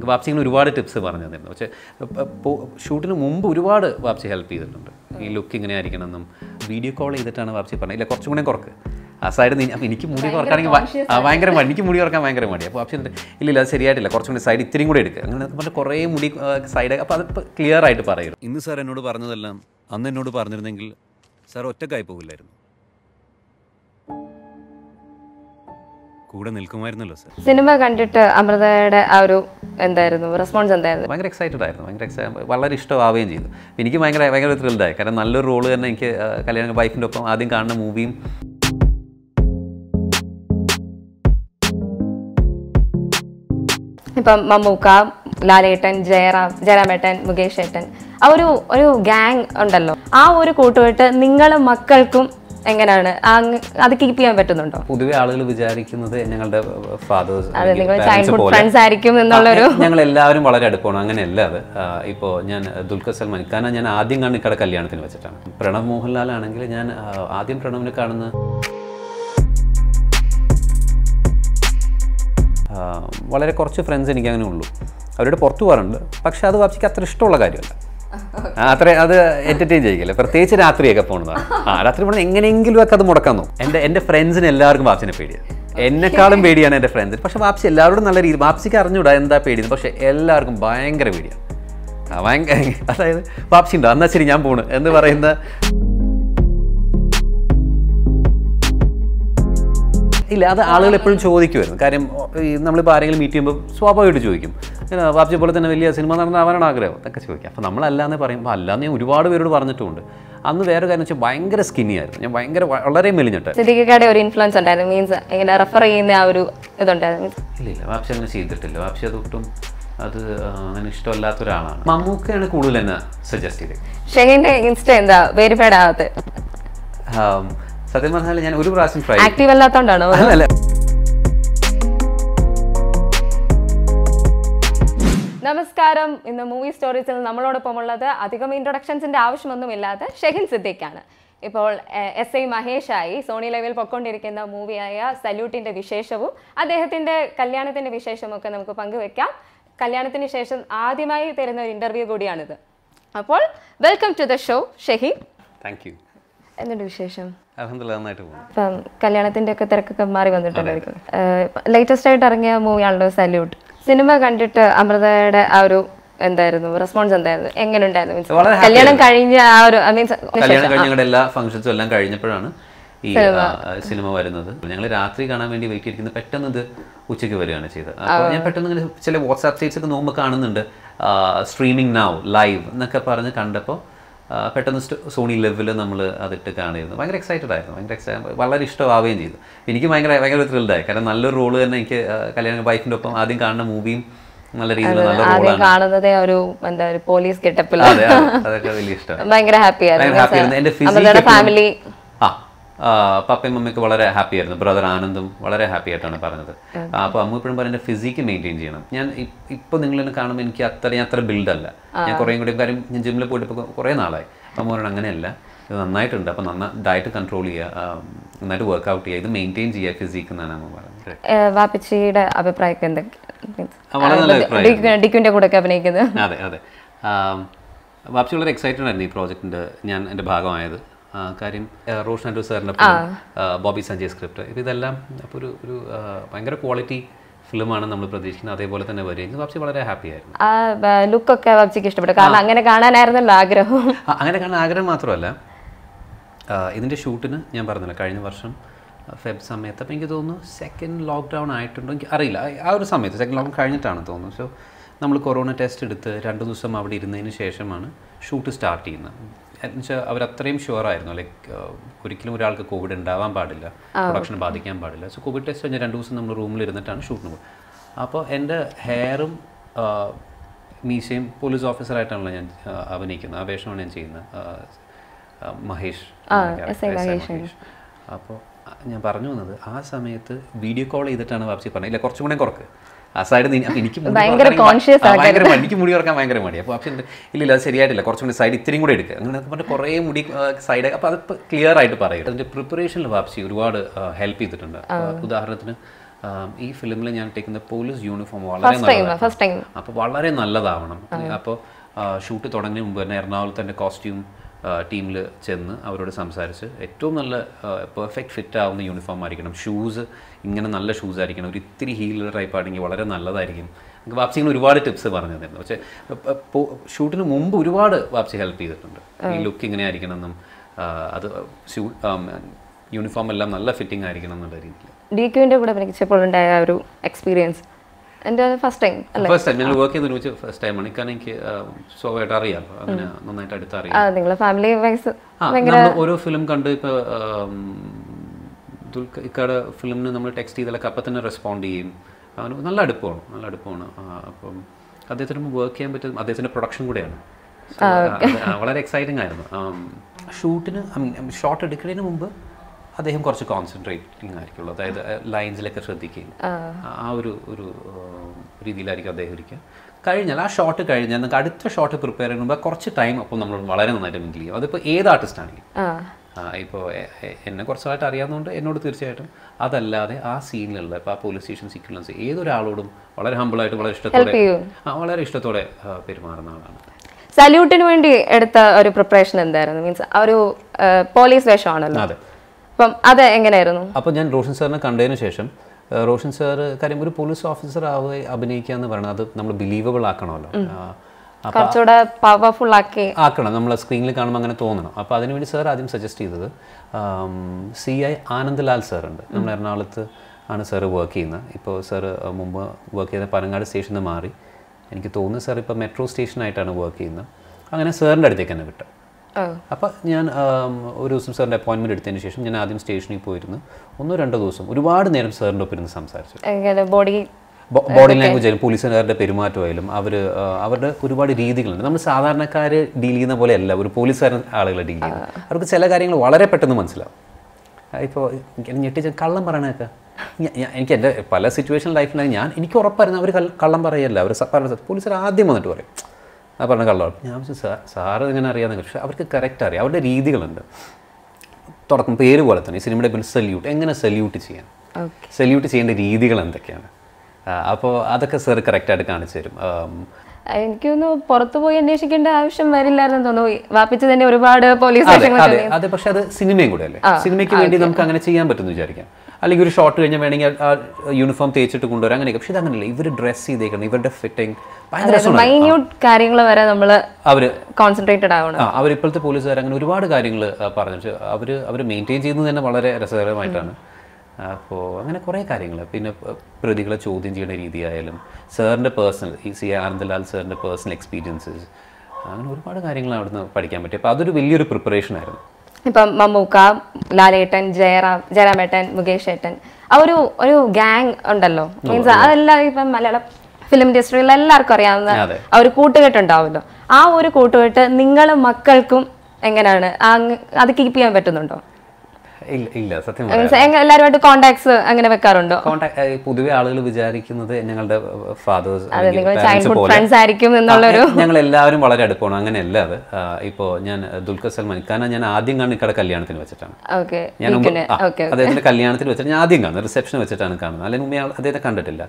വാപ്സി ഇങ്ങനെ ഒരുപാട് ടിപ്സ് പറഞ്ഞു തന്നിരുന്നു പക്ഷേ ഷൂട്ടിന് മുമ്പ് ഒരുപാട് വാപ്സി ഹെൽപ്പ് ചെയ്തിട്ടുണ്ട് ഈ ലുക്ക് ഇങ്ങനെ ആയിരിക്കണം എന്നും വീഡിയോ കോൾ ചെയ്തിട്ടാണ് വാപ്സി പറഞ്ഞത് ഇല്ല കുറച്ചും കൂടെ കുറക്ക് ആ സൈഡ് നീ അപ്പം എനിക്ക് മുടി കുറക്കാണെങ്കിൽ ഭ- ആ, ഭയങ്കര മടി എനിക്ക് മുടി കുറക്കാൻ ഭയങ്കര മടി അപ്പോൾ വാപ്സി എന്നിട്ട് ഇല്ല ഇല്ല അത് ശരിയായിട്ടില്ല കുറച്ചും കൂടി സൈഡ് ഇത്തിരിയും കൂടെ എടുക്കുക അങ്ങനെ പറഞ്ഞാൽ കുറേ മുടി സൈഡ് അപ്പോൾ അത് ക്ലിയർ ആയിട്ട് പറയും ഇന്ന് സാർ എന്നോട് പറഞ്ഞതെല്ലാം അന്ന് എന്നോട് പറഞ്ഞിരുന്നെങ്കിൽ സാർ ഒറ്റക്കായി പോകില്ലായിരുന്നു കൂടെ നിൽക്കുമായിരുന്നല്ലോ സാർ സിനിമ കണ്ടിട്ട് അമൃതയുടെ ആ ഒരു എന്തായിരുന്നു റെസ്പോൺസ് എന്തായിരുന്നു ഭയങ്കര എക്സൈറ്റഡ് ആയിരുന്നു ഭയങ്കര എക്സൈ വളരെ ഇഷ്ടമാവുകയും ചെയ്തു എനിക്ക് ഭയങ്കര ഭയങ്കര ത്രില്ഡായി കാരണം നല്ലൊരു റോള് തന്നെ എനിക്ക് ആ, കല്യാണ വൈഫിൻ്റെ ഒപ്പം ആദ്യം കാണുന്ന മൂവിയും ഇപ്പം മമ്മൂക്ക ലാലേട്ടൻ ജയറാം ജയറാമേട്ടൻ മുകേഷ് ഏട്ടൻ ആ ഒരു ഒരു ഗ്യാങ് ഉണ്ടല്ലോ ആ ഒരു കൂട്ടുകെട്ട് നിങ്ങളും മക്കൾക്കും എങ്ങനെയാണ് ആ അങ്ങ് അത് കീപ്പ് ചെയ്യാൻ പറ്റുന്നുണ്ടോ പൊതുവെ ആളുകൾ വിചാരിക്കുന്നത് ഞങ്ങളുടെ ഫാദേഴ്സ് അതെ നിങ്ങൾ ചൈൽഡ്ഹുഡ് ഫ്രണ്ട്സ് ആയിരിക്കും എന്നുള്ളൊരു ഞങ്ങൾ എല്ലാവരും വളരെ അടുപ്പമാണ് അങ്ങനെയല്ല അത് ആ, ഇപ്പോൾ ഞാൻ ദുൽഖർ സൽമാൻ കാരണം ഞാൻ ആദ്യം കാണുന്ന ഇക്കടെ കല്യാണത്തിന് വെച്ചിട്ടാണ് പ്രണവ് മോഹൻലാൽ ആണെങ്കിൽ ഞാൻ ആ, ആദ്യം പ്രണവിനെ കാണുന്ന ആ, വളരെ കുറച്ച് ഫ്രണ്ട്സ് എനിക്ക് അങ്ങനെ ഉള്ളൂ അവരുടെ പുറത്തു പോകാറുണ്ട് പക്ഷെ അത് വാപ്സിക്ക് അത്ര ഇഷ്ടമുള്ള കാര്യമല്ല ആ, അത്ര അത് എൻ്റർടൈൻ ചെയ്യില്ല പ്രത്യേകിച്ച് രാത്രിയൊക്കെ പോകുന്നതാണ് ആ രാത്രി പോകണം എങ്ങനെയെങ്കിലും ഒക്കെ അത് മുടക്കാൻ നോക്കും എൻ്റെ എൻ്റെ ഫ്രണ്ട്സിന് എല്ലാവർക്കും വാപ്സിനെ പേടിയാണ് എന്നെക്കാളും പേടിയാണ് എൻ്റെ ഫ്രണ്ട്സിന് പക്ഷെ വാപ്സി എല്ലാവരോടും നല്ല രീതി വാപ്സിക്ക് അറിഞ്ഞൂടാ എന്താ പേടിയെന്ന് പക്ഷെ എല്ലാവർക്കും ഭയങ്കര പേടിയാണ് ആ ഭയങ്കര അതായത് വാപ്സി ഉണ്ടോ എന്നാൽ ശരി ഞാൻ പോണ് എന്ന് പറയുന്ന ഇല്ല അത് ആളുകൾ എപ്പോഴും ചോദിക്കുമായിരുന്നു കാര്യം ഈ നമ്മളിപ്പോൾ ആരെങ്കിലും മീറ്റ് ചെയ്യുമ്പോൾ സ്വാഭാവികമായിട്ട് ചോദിക്കും ഇങ്ങനെ വാപ്ചി പോലെ തന്നെ വലിയ സിനിമ നടന്നാവാനാണ് ആഗ്രഹം എന്നൊക്കെ ചോദിക്കാം അപ്പോൾ നമ്മളല്ലാന്ന് പറയുമ്പോൾ അല്ലാന്ന് ഞാൻ ഒരുപാട് പേരോട് പറഞ്ഞിട്ടുമുണ്ട് അന്ന് വേറെ കാര്യം വെച്ചാൽ ഭയങ്കര സ്കിന്നി ആയിരുന്നു ഞാൻ ഭയങ്കര വ- വളരെ മെലിഞ്ഞിട്ട് സിദ്ദിഖയുടെ ഒരു ഇൻഫ്ലുവൻസ് ഉണ്ടായിരുന്നു മീൻസ് ഇങ്ങനെ റെഫർ ചെയ്യുന്ന ആ ഒരു ഇതുണ്ടായിരുന്നു Means ഇല്ല ഇല്ല വാപ്സി അങ്ങനെ ചെയ്തിട്ടില്ല വാപ്സി അതൊട്ടും അത് ആ, അങ്ങനെ ഇഷ്ടമല്ലാത്ത ഒരാളാണ് മമ്മൂക്കയാണ് കൂടുതൽ എന്നെ സജസ്റ്റ് ചെയ്തത് ഷെഹിന്റെ ഇൻസ്റ്റ എന്താ വെരിഫൈഡ് ആവാത്ത ആം, സത്യം പറഞ്ഞാൽ ഞാൻ ഒരു പ്രാവശ്യം ട്രൈ ആക്റ്റീവ് അല്ലാത്തോണ്ടാണോ അല്ല നമസ്കാരം ഇന്ന് മൂവി സ്റ്റോറീസിൽ നമ്മളോടൊപ്പം ഉള്ളത് അധികം ഇൻട്രൊഡക്ഷൻസിന്റെ ആവശ്യമൊന്നുമില്ലാത്ത ഷെഹിൻ സിദ്ദിഖാണ് ഇപ്പോൾ എസ് ഐ മഹേഷായി സോണി ലെവൽ പൊക്കൊണ്ടിരിക്കുന്ന മൂവിയായ സല്യൂട്ടിന്റെ വിശേഷവും അദ്ദേഹത്തിന്റെ കല്യാണത്തിന്റെ വിശേഷവും ഒക്കെ നമുക്ക് പങ്കുവെക്കാം കല്യാണത്തിന് ശേഷം ആദ്യമായി തരുന്ന ഒരു ഇന്റർവ്യൂ കൂടിയാണിത് അപ്പോൾ welcome to the show Shehin thank you എന്തുണ്ട് വിശേഷം അലഹമില്ല നന്നായിട്ട് പോകും ഇപ്പം കല്യാണത്തിന്റെ ഒക്കെ തിരക്കൊക്കെ മാറി വന്നിട്ടുണ്ടായിരിക്കും ലേറ്റസ്റ്റ് ആയിട്ട് ഇറങ്ങിയ മൂവിയാണല്ലോ സല്യൂട്ട് സിനിമ കണ്ടിട്ട് അമൃതയുടെ ആ ഒരു എന്തായിരുന്നു റെസ്പോൺസ് എന്തായിരുന്നു എങ്ങനെ ഉണ്ടായിരുന്നു Means വളരെ happy കല്യാണം കഴിഞ്ഞ ആ ഒരു മീൻസ് കല്യാണം കഴിഞ്ഞ ഞങ്ങളുടെ എല്ലാ ഫംഗ്ഷൻസും എല്ലാം കഴിഞ്ഞപ്പോഴാണ് ഈ ആ, സിനിമ വരുന്നത് ഞങ്ങൾ രാത്രി കാണാൻ വേണ്ടി വെയിറ്റ് ചെയ്തിരിക്കുന്നത് പെട്ടെന്ന് ഇത് ഉച്ചയ്ക്ക് വരികയാണ് ചെയ്തത് അപ്പോൾ ഞാൻ പെട്ടെന്ന് ഇങ്ങനെ ചില വാട്സാപ്പ് സ്റ്റേറ്റ്സ് ഒക്കെ നോക്കുമ്പോൾ കാണുന്നുണ്ട് സ്ട്രീമിംഗ് നൗ ലൈവ് എന്നൊക്കെ പറഞ്ഞ് കണ്ടപ്പോൾ ആ, പെട്ടെന്ന് സ്റ്റ- സോണി ലെവൽ നമ്മൾ അതിട്ട് കാണുമായിരുന്നു ഭയങ്കര എക്സൈറ്റഡ് ആയിരുന്നു ഭയങ്കര എക്സൈ വളരെ ഇഷ്ടമാവുകയും ചെയ്തു എനിക്ക് ഭയങ്കര ഭയങ്കര ത്രില്ഡായി കാരണം നല്ലൊരു റോള് തന്നെ എനിക്ക് ആ, കല്യാണ വൈഫിൻ്റെ ഒപ്പം ആദ്യം കാണുന്ന മൂവിയും നല്ല രീതിയിൽ നല്ല ആദ്യം റോളാണ് കാണുന്നതേ ഒരു എന്താ ഒരു പോലീസ് ഗെറ്റപ്പിൽ അതെ അതെ, അതൊക്കെ വലിയ ഇഷ്ടമാണ് ഭയങ്കര ഹാപ്പി ഭയങ്കര happy ആയിരുന്നു. എൻ്റെ ആയിരുന്നു physique അമൃതയുടെ എപ്പോഴും- ഫാമിലി ആ ആ, പപ്പയും മമ്മയൊക്കെ വളരെ ഹാപ്പി ആയിരുന്നു ബ്രദർ ആനന്ദും വളരെ ഹാപ്പി ആയിട്ടാണ് പറഞ്ഞത് അപ്പോൾ അമ്മ ഇപ്പോഴും പറഞ്ഞ ഫിസിക്ക് മെയിൻറ്റെയിൻ ചെയ്യണം ഞാൻ ഇപ്പോൾ നിങ്ങൾ എന്നെ കാണുമ്പോൾ എനിക്ക് അത്ര ഞാൻ അത്ര ബിൽഡല്ല ഞാൻ കുറേ കൂടി കാര്യം ഞാൻ ജിമ്മിൽ പോയിട്ട് ഇപ്പോൾ കുറേ നാളായി അമ്മ പറയണം അങ്ങനെയല്ല ഇത് നന്നായിട്ടുണ്ട് അപ്പോൾ നന്നാ ഡയറ്റ് കൺട്രോൾ ചെയ്യുക ആ, നന്നായിട്ട് വർക്കൗട്ട് ചെയ്യുക ഇത് മെയിൻറ്റെയിൻ ചെയ്യുക ഫിസിക്ക് എന്നാണ് അമ്മ പറഞ്ഞത് വാപ്പിച്ചിയുടെ അഭിപ്രായമൊക്കെ ആ, വളരെ നല്ല അഭിപ്രായം. എന്തൊക്കെ ഡിക്കുവിന്റെ കൂടെ ഒക്കെ അഭിനയിക്കുന്നത് അതെ അതെ ആം, വാപ്സി വളരെ എക്സൈറ്റഡ് ആയിരുന്നു ഈ പ്രോജക്റ്റിൻ്റെ ഞാൻ എൻ്റെ ഭാഗമായത് ആ, കാര്യം ആ, റോഷൻ അൻഡു സാറിൻ്റെ ബോബി സഞ്ജയ് സ്ക്രിപ്റ്റ് ഇത് ഇതെല്ലാം അപ്പോൾ ഒരു ഒരു ആ, ഭയങ്കര ക്വാളിറ്റി ഫിലിമാണ് നമ്മൾ പ്രതീക്ഷിക്കുന്നത് അതേപോലെ തന്നെ വരികയും വാപ്സി വളരെ ഹാപ്പി ആയിരുന്നു ആ ലുക്കൊക്കെ വാപ്പിച്ചിക്ക് ഇഷ്ടപ്പെട്ടു കാരണം അങ്ങനെ കാണാനായിരുന്നല്ലോ ആഗ്രഹം ആ, അങ്ങനെ കാണാൻ ആഗ്രഹം മാത്രമല്ല ആ, ഇതിൻ്റെ ഷൂട്ടിന് ഞാൻ പറഞ്ഞില്ല കഴിഞ്ഞ വർഷം ഫെബ് സമയത്ത് അപ്പോൾ എനിക്ക് തോന്നുന്നു സെക്കൻഡ് ലോക്ക്ഡൗൺ ആയിട്ടുണ്ടോ എനിക്ക് അറിയില്ല ആ- ആ ഒരു സമയത്ത് സെക്കൻഡ് ലോക്ക്ഡൗൺ കഴിഞ്ഞിട്ടാണ് തോന്നുന്നു സോ നമ്മൾ കൊറോണ ടെസ്റ്റ് എടുത്ത് രണ്ട് ദിവസം അവിടെ ഇരുന്നതിന് ശേഷമാണ് ഷൂട്ട് സ്റ്റാർട്ട് ചെയ്യുന്നത് എന്നുവെച്ചാൽ അവരത്രയും ഷുവർ ആയിരുന്നു ലൈക്ക് ഒരിക്കലും ഒരാൾക്ക് കോവിഡ് ഉണ്ടാവാൻ പാടില്ല പ്രൊഡക്ഷൻ ബാധിക്കാൻ പാടില്ല സോ കോവിഡ് ടെസ്റ്റ് കഴിഞ്ഞാൽ രണ്ട് ദിവസം നമ്മൾ റൂമിൽ ഇരുന്നിട്ടാണ് ഷൂട്ടിന് പോകുന്നത് അപ്പോൾ എൻ്റെ ഹെയറും മീശയും പോലീസ് ഓഫീസറായിട്ടാണല്ലോ ഞാൻ ആ, അഭിനയിക്കുന്നത് ആ വേഷമാണ് ഞാൻ ചെയ്യുന്നത് ആ, ആ, മഹേഷ് എസ് ഐ മഹേഷ്. അപ്പോൾ ഞാൻ പറഞ്ഞു വന്നത് ആ സമയത്ത് വീഡിയോ കോൾ ചെയ്തിട്ടാണ് വാപ്സി പറഞ്ഞത് ഇല്ല കുറച്ചും കൂടെ കുറക്ക് ആ സൈഡ് എനിക്ക് മുടി ഭയങ്കര കുറക്കാണെങ്കിൽ ഭ- conscious ആ, ഭയങ്കര മടി. എനിക്ക് മുടി കുറക്കാൻ ഭയങ്കര മടി അപ്പോൾ വാപ്സി എന്നിട്ട് ഇല്ല ഇല്ല അത് ശരിയായിട്ടില്ല കുറച്ചും കൂടി സൈഡ് ഇത്തിരിയും കൂടെ എടുക്കുക അങ്ങനെ പറഞ്ഞിട്ട് കുറേ മുടി സൈഡ് അപ്പോൾ അത് ക്ലിയർ ആയിട്ട് പറയും അതിൻ്റെ പ്രിപ്പറേഷനിൽ വാപ്സി ഒരുപാട് ഹെൽപ്പ് ചെയ്തിട്ടുണ്ട് ആ, ഉദാഹരണത്തിന് ആം, ഈ ഫിലിമിൽ ഞാൻ ഇട്ടേക്കുന്ന പോലീസ് യൂണിഫോം വളരെ ഫസ്റ്റ് ടൈം നല്ലതാണ് ഫസ്റ്റ് ടൈം അപ്പോൾ വളരെ നല്ലതാവണം അപ്പോൾ ഷൂട്ട് തുടങ്ങുന്നതിന് മുമ്പ് തന്നെ എറണാകുളത്ത് എൻ്റെ കോസ്റ്റ്യൂം ടീമിൽ ചെന്ന് അവരോട് സംസാരിച്ച് ഏറ്റവും നല്ല പെർഫെക്റ്റ് ഫിറ്റ് ആവുന്ന യൂണിഫോം ആയിരിക്കണം ഷൂസ് ഇങ്ങനെ നല്ല ഷൂസ് ആയിരിക്കണം ഒരു ഇത്തിരി ഹീൽ ടൈപ്പ് ആണെങ്കിൽ വളരെ നല്ലതായിരിക്കും എനിക്ക് വാപ്സി ഇങ്ങനെ ഒരുപാട് ടിപ്സ് പറഞ്ഞു തന്നിരുന്നു പക്ഷേ ഷൂട്ടിന് മുമ്പ് ഒരുപാട് വാപ്സി ഹെൽപ്പ് ചെയ്തിട്ടുണ്ട് ഈ ലുക്ക് ഇങ്ങനെ ആയിരിക്കണം എന്നും ആ, അത് ഷൂ യൂണിഫോം എല്ലാം നല്ല ഫിറ്റിംഗ് ആയിരിക്കണം എന്നുള്ള രീതിയിൽ ഡി ക്യുവിൻ്റെ കൂടെ അഭിനയിച്ചപ്പോൾ ഉണ്ടായ ആ ഒരു എക്സ്പീരിയൻസ് എൻ്റെ ഫസ്റ്റ് ടൈം അല്ലേ ഫസ്റ്റ് ടൈം ഞങ്ങൾ വർക്ക് ചെയ്ത് ഒരുമിച്ച് ഫസ്റ്റ് ടൈമാണ് കാരണം എനിക്ക് സ്വാഭാവികമായിട്ട് അറിയാമല്ലോ അങ്ങനെ നന്നായിട്ട് അടുത്തറിയാം ആ നിങ്ങളെ ഫാമിലി വൈസ് ആ നമ്മൾ ഓരോ ഫിലിം കണ്ട് ഇപ്പോൾ ഇക്കയുടെ ഫിലിമിന് നമ്മൾ ടെക്സ്റ്റ് ചെയ്താലൊക്കെ അപ്പം തന്നെ റെസ്പോണ്ട് ചെയ്യും അവന് നല്ല അടുപ്പമാണ് നല്ല അടുപ്പമാണ് ആ, അപ്പം അദ്ദേഹത്തിന് മുമ്പ് വർക്ക് ചെയ്യാൻ പറ്റും അദ്ദേഹത്തിൻ്റെ പ്രൊഡക്ഷൻ കൂടെയാണ് So, അത് ആ, വളരെ എക്സൈറ്റിംഗ് ആയിരുന്നു ഷൂട്ടിന് ഷോട്ട് എടുക്കുന്നതിന് മുമ്പ് അദ്ദേഹം കുറച്ച് കോൺസെൻട്രേറ്റിംഗ് ആയിരിക്കുള്ളൂ അതായത് ലൈൻസിലൊക്കെ ശ്രദ്ധിക്കുകയും ആ ഒരു ഒരു ആ, രീതിയിലായിരിക്കും അദ്ദേഹം ഇരിക്കുക കഴിഞ്ഞാൽ ആ ഷോട്ട് കഴിഞ്ഞാൽ നമുക്ക് അടുത്ത ഷോട്ട് പ്രിപ്പയർ ചെയ്യുന്ന മുമ്പ് കുറച്ച് ടൈം അപ്പോൾ നമ്മൾ വളരെ നന്നായിട്ട് മിങ്കിൾ ചെയ്യും അതിപ്പോൾ ഏത് ആർട്ടിസ്റ്റ് ആണെങ്കിലും ആ ഇപ്പോൾ എന്നെ കുറച്ചായിട്ട് അറിയാവുന്നതുകൊണ്ട് എന്നോട് തീർച്ചയായിട്ടും അതല്ലാതെ ആ സീനിലുള്ള ഇപ്പോൾ ആ പോലീസ് സ്റ്റേഷൻ സീക്വൻസ് ഏതൊരാളോടും വളരെ ഹമ്പിളായിട്ട് വളരെ ഇഷ്ടത്തോടെ ചെയ്യൂ. ആ വളരെ ഇഷ്ടത്തോടെ ആ, പെരുമാറുന്ന ആളാണ് സല്യൂട്ടിന് വേണ്ടി എടുത്ത ഒരു പ്രിപ്പറേഷൻ എന്തായിരുന്നു മീൻസ് ഒരു പോലീസ് വേഷമാണല്ലോ അതെ അപ്പം അത് എങ്ങനെയായിരുന്നു അപ്പോൾ ഞാൻ റോഷൻ സാറിനെ കണ്ടതിന് ശേഷം ആ, റോഷൻ സാർ കാര്യം ഒരു പോലീസ് ഓഫീസർ ആവുക അഭിനയിക്കുക എന്ന് പറയുന്നത് അത് നമ്മൾ ബിലീവബിൾ ആക്കണമല്ലോ ആ, അപ്പോൾ കുറച്ചുകൂടെ പവർഫുൾ ആക്കി ആക്കണം നമ്മൾ സ്ക്രീനിൽ കാണുമ്പോൾ അങ്ങനെ തോന്നണം അപ്പോൾ അതിനുവേണ്ടി സാർ ആദ്യം സജസ്റ്റ് ചെയ്തത് സി ഐ ആനന്ദ്ലാൽ സാർ ഉണ്ട് നമ്മൾ എറണാകുളത്ത് ആണ് സാർ വർക്ക് ചെയ്യുന്നത് ഇപ്പോൾ സാർ മുമ്പ് വർക്ക് ചെയ്ത പനങ്ങാട് സ്റ്റേഷനിൽ നിന്ന് മാറി എനിക്ക് തോന്നുന്നു സാർ ഇപ്പോൾ മെട്രോ സ്റ്റേഷനായിട്ടാണ് വർക്ക് ചെയ്യുന്നത് അങ്ങനെ സാറിൻ്റെ അടുത്തേക്ക് തന്നെ വിട്ടു ഓ അപ്പോൾ ഞാൻ ആം, ഒരു ദിവസം സാറിൻ്റെ അപ്പോയിൻമെൻറ്റ് എടുത്തതിന് ശേഷം ഞാൻ ആദ്യം സ്റ്റേഷനിൽ പോയിരുന്നു ഒന്നോ രണ്ടോ ദിവസം ഒരുപാട് നേരം സാറിൻ്റെ ഒപ്പം ഇരുന്ന് സംസാരിച്ചു എങ്ങനെ ബോഡി ബോഡി ലാംഗ്വേജ് ആയാലും പോലീസുകാരുടെ പെരുമാറ്റമായാലും അവർ അവരുടെ ഒരുപാട് രീതികളുണ്ട് നമ്മൾ സാധാരണക്കാർ ഡീൽ ചെയ്യുന്ന പോലെ അല്ല ഒരു പോലീസുകാരൻ ആളുകളെ ഡീൽ ചെയ്യുന്നത് അവർക്ക് ചില കാര്യങ്ങൾ വളരെ പെട്ടെന്ന് മനസ്സിലാവും ഇപ്പോൾ ഞെട്ടിച്ച കള്ളം പറയണൊക്കെ എനിക്ക് എൻ്റെ പല സിറ്റുവേഷൻ ലൈഫിലായി ഞാൻ എനിക്ക് ഉറപ്പായിരുന്നു അവർ കള്ളം പറയല്ല അവർ പറഞ്ഞ പോലീസുകാർ ആദ്യം വന്നിട്ട് പറയും ആ പറഞ്ഞ കള്ളം ഞാൻ വെച്ചാൽ സാർ സാറ് ഇങ്ങനെ അറിയാമെന്ന് പക്ഷേ അവർക്ക് കറക്റ്റ് അറിയാം അവരുടെ രീതികളുണ്ട് തുടക്കം പേര് പോലെ തന്നെ ഈ സിനിമയുടെ പേര് സല്യൂട്ട് എങ്ങനെ സല്യൂട്ട് ചെയ്യാൻ ഓക്കെ സല്യൂട്ട് ചെയ്യേണ്ട രീതികൾ എന്തൊക്കെയാണ് അപ്പോൾ അതൊക്കെ സാർ കറക്റ്റായിട്ട് കാണിച്ചു തരും ആം, എനിക്ക് തോന്നുന്നു പുറത്തു പോയി അന്വേഷിക്കേണ്ട ആവശ്യം വരില്ലായിരുന്നു തോന്നുന്നു വാപ്പിച്ച് തന്നെ ഒരുപാട് പോലീസ് അതെ സ്റ്റേഷനുകൾ അതെ അതെ പക്ഷെ അത് സിനിമയും കൂടെ അല്ലേ സിനിമയ്ക്ക് വേണ്ടി നമുക്ക് അങ്ങനെ ചെയ്യാൻ പറ്റുമെന്ന് വിചാരിക്കാം അല്ലെങ്കിൽ ഒരു ഷോട്ട് കഴിഞ്ഞാൽ വേണമെങ്കിൽ ആ യൂണിഫോം തേച്ചിട്ട് കൊണ്ടുവരാം അങ്ങനെയൊക്കെ പക്ഷെ ഇത് അങ്ങനെയല്ല ഇവർ ഡ്രസ്സ് ചെയ്തേക്കണം ഇവരുടെ ഫിറ്റിംഗ് ഭയങ്കര രസമാണ് മൈന്യൂട്ട് കാര്യങ്ങൾ വരെ നമ്മൾ അവർ കോൺസെൻട്രേറ്റഡ് ആവണം ആ അവരിപ്പോഴത്തെ പോലീസുകാർ അങ്ങനെ ഒരുപാട് കാര്യങ്ങൾ പറഞ്ഞു അവർ അവർ മെയിൻറ്റെയിൻ ചെയ്യുന്നത് തന്നെ വളരെ രസകരമായിട്ടാണ് അപ്പോൾ അങ്ങനെ കുറേ കാര്യങ്ങൾ പിന്നെ പ- പ്രതികളെ ചോദ്യം ചെയ്യുന്ന രീതിയായാലും സാറിൻ്റെ പേഴ്സണൽ ഈ സി ആനന്ദലാൽ സാറിൻ്റെ പേഴ്സണൽ എക്സ്പീരിയൻസസ് അങ്ങനെ ഒരുപാട് കാര്യങ്ങൾ അവിടുന്ന് പഠിക്കാൻ പറ്റി അപ്പോൾ അതൊരു വലിയൊരു പ്രിപ്പറേഷൻ ആയിരുന്നു ഇപ്പം മമ്മൂക്ക ലാലേട്ടൻ ജയറാം ജയറാമേട്ടൻ മുകേഷ് ഏട്ടൻ ആ ഒരു ഒരു ഗ്യാങ് ഉണ്ടല്ലോ മീൻസ് അതെല്ലാം ഇപ്പം മലയാള ഫിലിം ഇൻഡസ്ട്രിയിൽ എല്ലാവർക്കും അറിയാവുന്ന അതെ. ആ ഒരു കൂട്ടുകെട്ടുണ്ടാവുമല്ലോ ആ ഒരു കൂട്ടുകെട്ട് നിങ്ങളും മക്കൾക്കും എങ്ങനെയാണ് ആ അങ്ങ് അത് കീപ്പ് ചെയ്യാൻ പറ്റുന്നുണ്ടോ ഇല്ല ഇല്ല സത്യം മീൻസ് എല്ലാവരുമായിട്ട് കോണ്ടാക്ട്സ് അങ്ങനെ വെക്കാറുണ്ടോ കോണ്ടാക്ട് പൊതുവെ ആളുകൾ വിചാരിക്കുന്നത് ഞങ്ങളുടെ ഫാദേഴ്സ് അത് നിങ്ങൾ ചൈൽഡ്ഹുഡ് ഫ്രണ്ട്സ് ആയിരിക്കും എന്നുള്ളൊരു ഞങ്ങൾ എല്ലാവരും വളരെ അടുപ്പമാണ് അങ്ങനെയല്ല അത് ഇപ്പോൾ ഞാൻ ദുൽഖർ സൽമാൻ കാരണം ഞാൻ ആദ്യം കാണുന്ന ഇക്കടെ കല്യാണത്തിന് വെച്ചിട്ടാണ് ഓക്കെ ഞാൻ മുമ്പ് ആ, ഓക്കെ അദ്ദേഹത്തിന്റെ കല്യാണത്തിൽ വെച്ചിട്ട് ഞാൻ ആദ്യം കാണുന്നത് റിസപ്ഷൻ വെച്ചിട്ടാണ് കാണുന്നത് അല്ലെങ്കിൽ മുമ്പേ ആൾ- അദ്ദേഹത്തെ കണ്ടിട്ടില്ല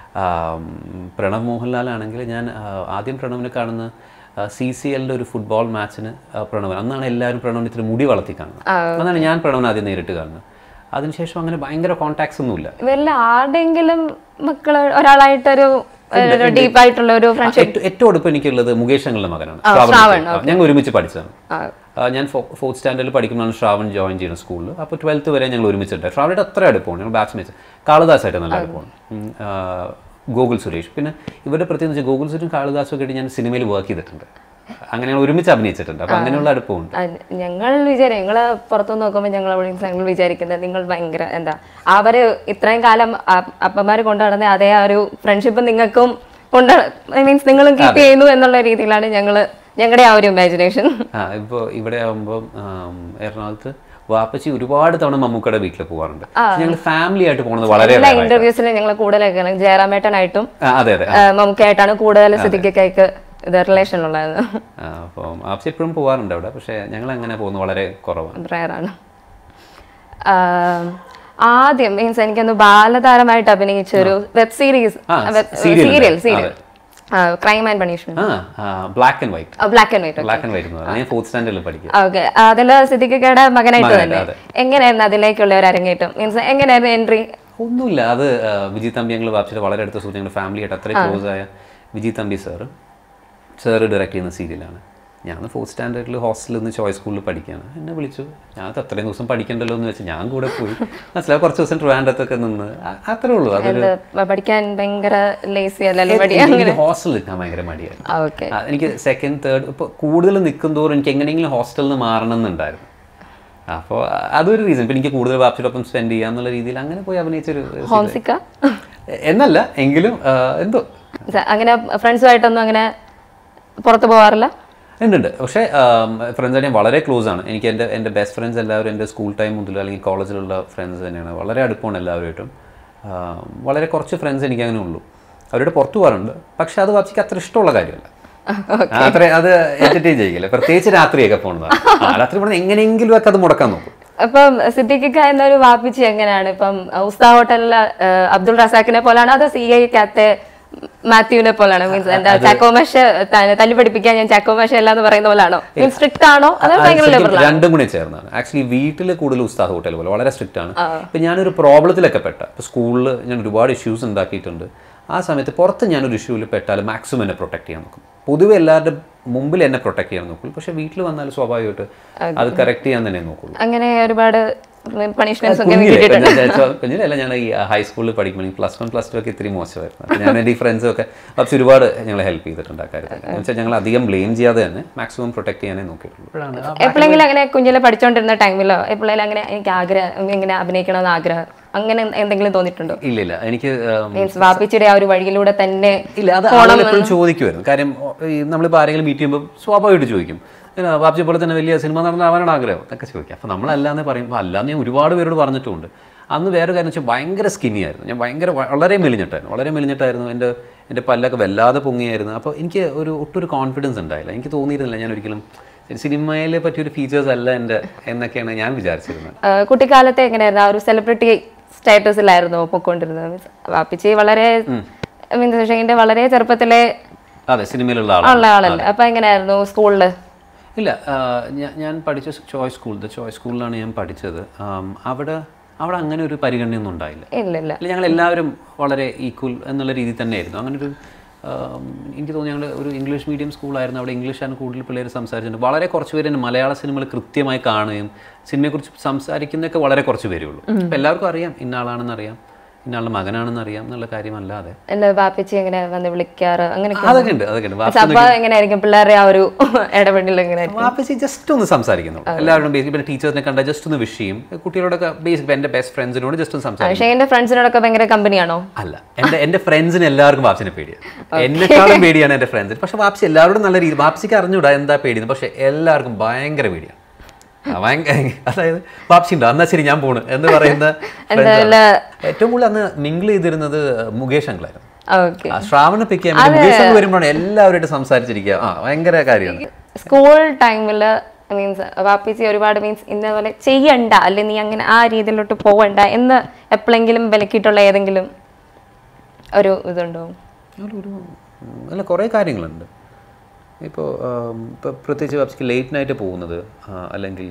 ആം, പ്രണവ് മോഹൻലാൽ ആണെങ്കിൽ ഞാൻ ആ, ആദ്യം പ്രണവിനെ കാണുന്ന സി സി എല്ലിൻ്റെ ഒരു ഫുട്ബോൾ മാച്ചിന് പ്രണവ് അന്നാണ് എല്ലാവരും പ്രണവിന് ഇത്തിരി മുടി വളർത്തി കാണുന്നത് അതാണ് ഞാൻ പ്രണവിനെ ആദ്യം നേരിട്ട് കാണുന്നത് അതിനുശേഷം അങ്ങനെ ഭയങ്കര കോൺടാക്ട്സ് ഒന്നുമില്ല ഇവരിൽ ആരുടെയെങ്കിലും മക്കള് ഒരാളായിട്ടൊരു ഡീപ്പ് ആയിട്ടുള്ള ഒരു ഫ്രണ്ട്ഷിപ്പ് ഏറ്റവും ഏറ്റവും അടുപ്പം എനിക്കുള്ളത് മുകേഷ് ഞങ്ങളുടെ മകനാണ് ശ്രാവൺ ആ, ഞങ്ങൾ ഒരുമിച്ച് പഠിച്ചതാണ് ആ, ഞാൻ ഫോർത്ത് സ്റ്റാൻഡേർഡിൽ പഠിക്കുമ്പോഴാണ് ശ്രാവൺ ജോയിൻ ചെയ്യുന്ന സ്കൂളിൽ അപ്പോൾ ട്വൽത്ത് വരെ ഞങ്ങൾ ഒരുമിച്ചിട്ട് ശ്രാവണിയുടെ അത്ര അടുപ്പമാണ് ഞങ്ങൾ ബാച്ച്മേറ്റ്സ് കാളിദാസായിട്ട് നല്ല അടുപ്പമാണ് ഉം, ആ, ഗോകുൽ സുരേഷ് പിന്നെ ഇവരുടെ പ്രത്യേകം വെച്ചാൽ ഗോകുൽ സുരേഷും കാളിദാസും ഒക്കെ ആയിട്ട് ഞാൻ സിനിമയിൽ വർക്ക് ചെയ്തിട്ടുണ്ട് അങ്ങനെ ഞങ്ങൾ ഒരുമിച്ച് അഭിനയിച്ചിട്ടുണ്ട് അപ്പോൾ അങ്ങനെയുള്ള അടുപ്പമുണ്ട് ഞങ്ങൾ വിചാരം ഞങ്ങൾ പുറത്തുനിന്ന് നോക്കുമ്പോൾ ഞങ്ങൾ ഞങ്ങൾ വിചാരിക്കുന്നത് നിങ്ങൾ ഭയങ്കര എന്താ അവര് ഇത്രയും കാലം അപ്പന്മാർ കൊണ്ടു നടന്ന അതേ ആ ഒരു ഫ്രണ്ട്ഷിപ്പ് നിങ്ങൾക്കും കൊണ്ട് മീൻസ് നിങ്ങളും കീപ്പ് ചെയ്യുന്നു എന്നുള്ള രീതിയിലാണ് ഞങ്ങൾ ഞങ്ങളുടെ ആ ഒരു ഇമാജിനേഷൻ ആ ഇപ്പോൾ ഇവിടെ ആകുമ്പോൾ എറണാകുളത്ത് വാപ്പച്ചി ഒരുപാട് തവണ മമ്മൂക്കയുടെ വീട്ടിൽ പോകാറുണ്ട് ഞങ്ങൾ ഫാമിലി ആയിട്ട് പോകുന്നത് വളരെ എല്ലാ rare ആയിട്ടാണ്. ഇന്റർവ്യൂസിലും ഞങ്ങൾ കൂടുതലൊക്കെ ജയറാമേട്ടനായിട്ടും ആ, അതെ അതെ ആ, മമ്മൂക്കായിട്ടാണ് കൂടുതൽ സ്ഥിതിക്കൊക്കെ ഇത് റിലേഷൻ ഉള്ളത് ആ, അപ്പം ആപ്സി എപ്പോഴും പോകാറുണ്ട് അവിടെ പക്ഷേ ഞങ്ങൾ അങ്ങനെ പോകുന്നത് വളരെ കുറവാണ് റയറാണ് ആദ്യം മീൻസ് എനിക്കൊന്ന് ബാലതാരമായിട്ട് അഭിനയിച്ച ഒരു വെബ് സീരീസ് ആ, serial സീരിയൽ ഉണ്ട്. സീരിയൽ ക്രൈം ആൻഡ് പണിഷ്മെന്റ് ആ black and white black and white black and white എന്ന് പറഞ്ഞാൽ ഞാൻ ഫോർത്ത് സ്റ്റാൻഡേർഡിൽ പഠിക്കുക ഓക്കെ അതില് സിദ്ദിഖയുടെ മകനായിട്ട് മകനായിട്ട്, തന്നെ അതെ. എങ്ങനെയായിരുന്നു അതിലേക്കുള്ള ഒരു അരങ്ങേറ്റം മീൻസ് എങ്ങനെയായിരുന്നു എൻട്രി ഒന്നുമില്ല അത് ആ, വിജി തമ്പി ഞങ്ങൾ വാപ്പിച്ചിട്ട് വളരെ അടുത്ത സുഹൃത്ത് ഞങ്ങളുടെ ഫാമിലിയായിട്ട് അത്രയും ക്ലോസ് ആയ Viji Thampi sir sir direct ചെയ്യുന്ന സീരിയലാണ് ഞാൻ ഫോർത്ത് സ്റ്റാൻഡേർഡിൽ ഹോസ്റ്റലിൽ നിന്ന് ചോയ്സ് സ്കൂളിൽ പഠിക്കുകയാണ് എന്നെ വിളിച്ചു ഞാൻ അത് അത്രയും ദിവസം പഠിക്കണ്ടല്ലോ എന്ന് വെച്ച് ഞാൻ കൂടെ പോയി മനസ്സിലായി കുറച്ച് ദിവസം ട്രിവാൻഡത്തൊക്കെ നിന്ന് അ- അത്രേ ഉള്ളൂ അതൊരു പഠിക്കാൻ ഭയങ്കര ലേസി അല്ലല്ലോ പഠി അങ്ങനെ ഹോസ്റ്റലിൽ നിൽക്കാൻ ഭയങ്കര മടിയായിരുന്നു ഓക്കെ ആ, എനിക്ക് സെക്കൻഡ് തേർഡ് ഇപ്പോൾ കൂടുതൽ നിൽക്കും തോറും എനിക്ക് എങ്ങനെയെങ്കിലും ഹോസ്റ്റലിൽ നിന്ന് മാറണം എന്നുണ്ടായിരുന്നു അപ്പോൾ അതൊരു റീസൺ ഇപ്പം എനിക്ക് കൂടുതൽ വാപ്പിയോടൊപ്പം സ്പെൻഡ് ചെയ്യാം എന്നുള്ള രീതിയിൽ അങ്ങനെ പോയി അഭിനയിച്ചൊരു ഹോംസിക്ക എന്നല്ല എങ്കിലും ആ, എന്തോ അങ്ങനെ ഫ്രണ്ട്സുമായിട്ടൊന്നും അങ്ങനെ പുറത്തു പോവാറില്ല ഉണ്ട് ഉണ്ട് പക്ഷേ ഫ്രണ്ട്സായിട്ട് ഞാൻ വളരെ ക്ലോസ് ആണ് എനിക്ക് എൻ്റെ എൻ്റെ ബെസ്റ്റ് ഫ്രണ്ട്സ് എല്ലാവരും എൻ്റെ സ്കൂൾ ടൈം മുതൽ അല്ലെങ്കിൽ കോളേജിലുള്ള ഫ്രണ്ട്സ് തന്നെയാണ് വളരെ അടുപ്പമാണ് എല്ലാവരുമായിട്ടും ആ, വളരെ കുറച്ച് ഫ്രണ്ട്സ് എനിക്ക് അങ്ങനെ ഉള്ളൂ അവരുടെ പുറത്തു പോകാറുണ്ട് പക്ഷെ അത് വാപ്പിക്ക് അത്ര ഇഷ്ടമുള്ള കാര്യമല്ല ആ, അത്ര അത് എൻ്റർടൈൻ ചെയ്യില്ല പ്രത്യേകിച്ച് രാത്രിയൊക്കെ പോകുന്നതാണ് ആ, രാത്രി പോകുന്നത് എങ്ങനെയെങ്കിലും ഒക്കെ അത് മുടക്കാൻ നോക്കും ഇപ്പം സിദ്ദിഖിക്ക എന്നൊരു വാപ്പിച്ചി എങ്ങനെയാണ് ഇപ്പം ഉസ്താ ഹോട്ടലിലെ ഏഹ്, അബ്ദുൾ റസാഖിനെ പോലാണ് അതോ സി ഐക്കകത്തെ മാത്യുവിനെ പോലാണ് മീൻസ് എന്താ ചാക്കോമേഷ തല്ലി പഠിപ്പിക്കാൻ ഞാൻ ചാക്കോമേഷ അല്ല എന്ന് പറയുന്ന പോലാണോ മീൻസ് സ്ട്രിക്റ്റ് ആണോ അതോ അത് ഭയങ്കര ശരിക്കും ലിബറൽ രണ്ടും കൂടി ചേർന്നാണ് ആക്ച്വലി വീട്ടിൽ കൂടുതൽ ഉസ്താദ് ഹോട്ടൽ പോലെ വളരെ സ്ട്രിക്റ്റ് ആണ് ഇപ്പം ഞാനൊരു പ്രോബ്ലത്തിലൊക്കെ പെട്ട ഇപ്പോൾ സ്കൂളിൽ ഞാൻ ഒരുപാട് ഇഷ്യൂസ് ഉണ്ടാക്കിയിട്ടുണ്ട് ആ സമയത്ത് പുറത്ത് ഞാനൊരു ഇഷ്യൂവിൽ പെട്ടാൽ മാക്സിമം എന്നെ പ്രൊട്ടക്ട് ചെയ്യാൻ നോക്കും പൊതുവെ എല്ലാവരുടെ മുമ്പിൽ എന്നെ പ്രൊട്ടക്ട് ചെയ്യാൻ നോക്കുള്ളൂ പക്ഷേ വീട്ടിൽ വന്നാൽ സ്വാഭാവികമായിട്ട് അത് കറക്റ്റ് ചെയ്യാൻ തന്നെ നോക്കുള്ളൂ അങ്ങനെ ഒരുപാട് പണിഷ്മെന്റ്സ് ഒക്കെ കുഞ്ഞിലെ കിട്ടിയിട്ടുണ്ട് ഞാൻ ചോ- കുഞ്ഞിലല്ല ഞാൻ ഈ ഹൈസ്കൂളിൽ പഠിക്കുമ്പോൾ പ്ലസ് വൺ പ്ലസ് ടു ഒക്കെ ഇത്തിരി മോശമായിരുന്നു അപ്പോൾ ഞാൻ എൻ്റെ ഈ ഫ്രണ്ട്സും ഒക്കെ കുറച്ച് ഒരുപാട് ഞങ്ങളെ ഹെൽപ്പ് ചെയ്തിട്ടുണ്ട് ആ കാര്യത്തിൽ എന്ന് വെച്ചാൽ ഞങ്ങൾ അധികം ബ്ലെയിം ചെയ്യാതെ തന്നെ മാക്സിമം പ്രൊട്ടക്ട് ചെയ്യാനേ നോക്കിയിട്ടുള്ളൂ എപ്പോഴെങ്കിലും അങ്ങനെ കുഞ്ഞിലെ പഠിച്ചുകൊണ്ടിരുന്ന ടൈമിലോ എപ്പോഴെങ്കിലും അങ്ങനെ എനിക്ക് ആഗ്രഹം ഇങ്ങനെ അഭിനയിക്കണമെന്ന് ആഗ്രഹം അങ്ങനെ എന്തെങ്കിലും തോന്നിയിട്ടുണ്ടോ ഇല്ല ഇല്ല എനിക്ക് ഉം, മീൻസ് വാപ്പിച്ചിയുടെ ആ ഒരു വഴിയിലൂടെ തന്നെ ഇല്ല അത് ആളുകൾ എപ്പോഴും ചോദിക്കുമായിരുന്നു കാര്യം ഓ, ഈ നമ്മളിപ്പോൾ ആരെങ്കിലും മീറ്റ് ചെയ്യുമ്പോൾ സ്വാഭാവികമായിട്ട് ചോദിക്കും ഇങ്ങനെ വാപ്ചി പോലെ തന്നെ വലിയ സിനിമ നടന്നാവാനാണ് ആഗ്രഹം എന്നൊക്കെ ചോദിക്കാം അപ്പോൾ നമ്മളല്ലാന്ന് പറയുമ്പോൾ അല്ലാന്ന് ഞാൻ ഒരുപാട് പേരോട് പറഞ്ഞിട്ടുമുണ്ട് അന്ന് വേറെ കാര്യം വെച്ചാൽ ഭയങ്കര സ്കിന്നി ആയിരുന്നു ഞാൻ ഭയങ്കര വ- വളരെ മെലിഞ്ഞിട്ടായിരുന്നു വളരെ മെലിഞ്ഞിട്ടായിരുന്നു എൻ്റെ എൻ്റെ പല്ലൊക്കെ വല്ലാതെ പൊങ്ങിയായിരുന്നു അപ്പോൾ എനിക്ക് ഒരു ഒട്ടൊരു കോൺഫിഡൻസ് ഉണ്ടായില്ല എനിക്ക് തോന്നിയിരുന്നില്ല ഞാൻ ഒരിക്കലും സിനിമയിലെ പറ്റിയൊരു ഫീച്ചേഴ്സ് അല്ല എൻ്റെ എന്നൊക്കെയാണ് ഞാൻ വിചാരിച്ചിരുന്നത് ആ, കുട്ടിക്കാലത്തെ എങ്ങനെയായിരുന്നു ആ ഒരു സെലിബ്രിറ്റി സ്റ്റാറ്റസിലായിരുന്നു പൊക്കോണ്ടിരുന്നത് മീൻസ് വാപ്പിച്ചി വളരെ മീൻസ് ഷെയിൻ്റെ വളരെ ചെറുപ്പത്തിലെ അതെ സിനിമയിലുള്ള ആളാണ് ഉള്ള ആളല്ലേ അപ്പൊ എങ്ങനെയായിരുന്നു സ്കൂളില് ഇല്ല ആ, ഞാ- ഞാൻ പഠിച്ച ചോയ്സ് സ്കൂൾ ദ ചോയ്സ് സ്കൂളിലാണ് ഞാൻ പഠിച്ചത് ആം, അവിടെ അവിടെ അങ്ങനെ ഒരു പരിഗണനയൊന്നും ഉണ്ടായില്ല ഇല്ല ഇല്ല അല്ല ഞങ്ങൾ എല്ലാവരും വളരെ ഈക്വൽ എന്നുള്ള രീതിയിൽ തന്നെയായിരുന്നു അങ്ങനെ ഒരു ആം, എനിക്ക് തോന്നുന്നു ഞങ്ങൾ ഒരു ഇംഗ്ലീഷ് മീഡിയം സ്കൂളായിരുന്നു അവിടെ ഇംഗ്ലീഷാണ് കൂടുതൽ പിള്ളേർ സംസാരിച്ചിട്ടുണ്ട് വളരെ കുറച്ച് പേര് തന്നെ മലയാള സിനിമകൾ കൃത്യമായി കാണുകയും സിനിമയെക്കുറിച്ച് സംസാരിക്കുന്നതൊക്കെ വളരെ കുറച്ച് പേരേ ഉള്ളൂ അപ്പോൾ എല്ലാവർക്കും അറിയാം ഇന്നാളാണെന്ന് അറിയാം ഇന്നാളുടെ മകനാണെന്ന് അറിയാം എന്നുള്ള കാര്യമല്ലാതെ എന്റെ വാപ്പിച്ചി എങ്ങനെ വന്ന് വിളിക്കാറ് അങ്ങനെയൊക്കെ അതൊക്കെ ഉണ്ട് അതൊക്കെ ഉണ്ട് വാപ്പ അപ്പൊ എങ്ങനെയായിരിക്കും പിള്ളേരുടെ ആ ഒരു ഇടപെടൽ എങ്ങനെയായിരിക്കും വാപ്പച്ചി ജസ്റ്റ് ഒന്ന് സംസാരിക്കുന്നുള്ളൂ എല്ലാവരും ബേസിക് പിന്നെ ടീച്ചേഴ്സിനെ കണ്ടാൽ ജസ്റ്റ് ഒന്ന് വിഷ് ചെയ്യും കുട്ടികളോടൊക്കെ ബേസിക് എൻ്റെ ബെസ്റ്റ് ഫ്രണ്ട്സിനോട് ജസ്റ്റ് ഒന്ന് സംസാരിക്കും ഷെയിന്റെ ഫ്രണ്ട്സിനോടൊക്കെ ഭയങ്കര കമ്പനിയാണോ അല്ല എൻ്റെ എൻ്റെ ഫ്രണ്ട്സിന് എല്ലാവർക്കും വാപ്സിനെ പേടിയാണ് എന്നെക്കാളും പേടിയാണ് എൻ്റെ ഫ്രണ്ട്സിന് പക്ഷെ വാപ്സി എല്ലാവരോടും നല്ല രീതി വാപ്സിക്ക് അറിഞ്ഞൂടാ എന്താ പേടിയെന്ന് പക്ഷെ എല്ലാവർക്കും ഭയങ്കര പേടിയാണ് ആ, ഭയങ്കര അതായത് വാപ്സി ഉണ്ടോ എന്നാ ശരി ഞാൻ പോണ് എന്ന് പറയുന്ന friends ആണ്. ഏറ്റവും കൂടുതൽ അന്ന് മിങ്കിൾ ചെയ്തിരുന്നത് മുകേഷ് അങ്കിളായിരുന്നു ഓക്കെ ആ, ശ്രാവണ പിക്ക് ചെയ്യാൻ വേണ്ടി മുകേഷ് അങ്കിൾ വരുമ്പോഴാണ് എല്ലാവരുമായിട്ട് സംസാരിച്ചിരിക്കുക ആ ഭയങ്കര കാര്യമാണ് സ്കൂൾ ടൈമില് മീൻസ് വാപ്പിച്ചി ഒരുപാട് മീൻസ് ഇന്നപോലെ ചെയ്യണ്ട അല്ലെ നീ അങ്ങനെ ആ രീതിയിലോട്ട് പോവണ്ട എന്ന് എപ്പോഴെങ്കിലും വിലക്കിയിട്ടുള്ള ഏതെങ്കിലും ഒരു ഇതുണ്ടോ ഒരു ഒരു ഉം, അല്ല കുറേ കാര്യങ്ങളുണ്ട് ഇപ്പോൾ ഇപ്പോൾ പ്രത്യേകിച്ച് വാപ്സിക്ക് ലേറ്റ് നൈറ്റ് പോകുന്നത് ആ, അല്ലെങ്കിൽ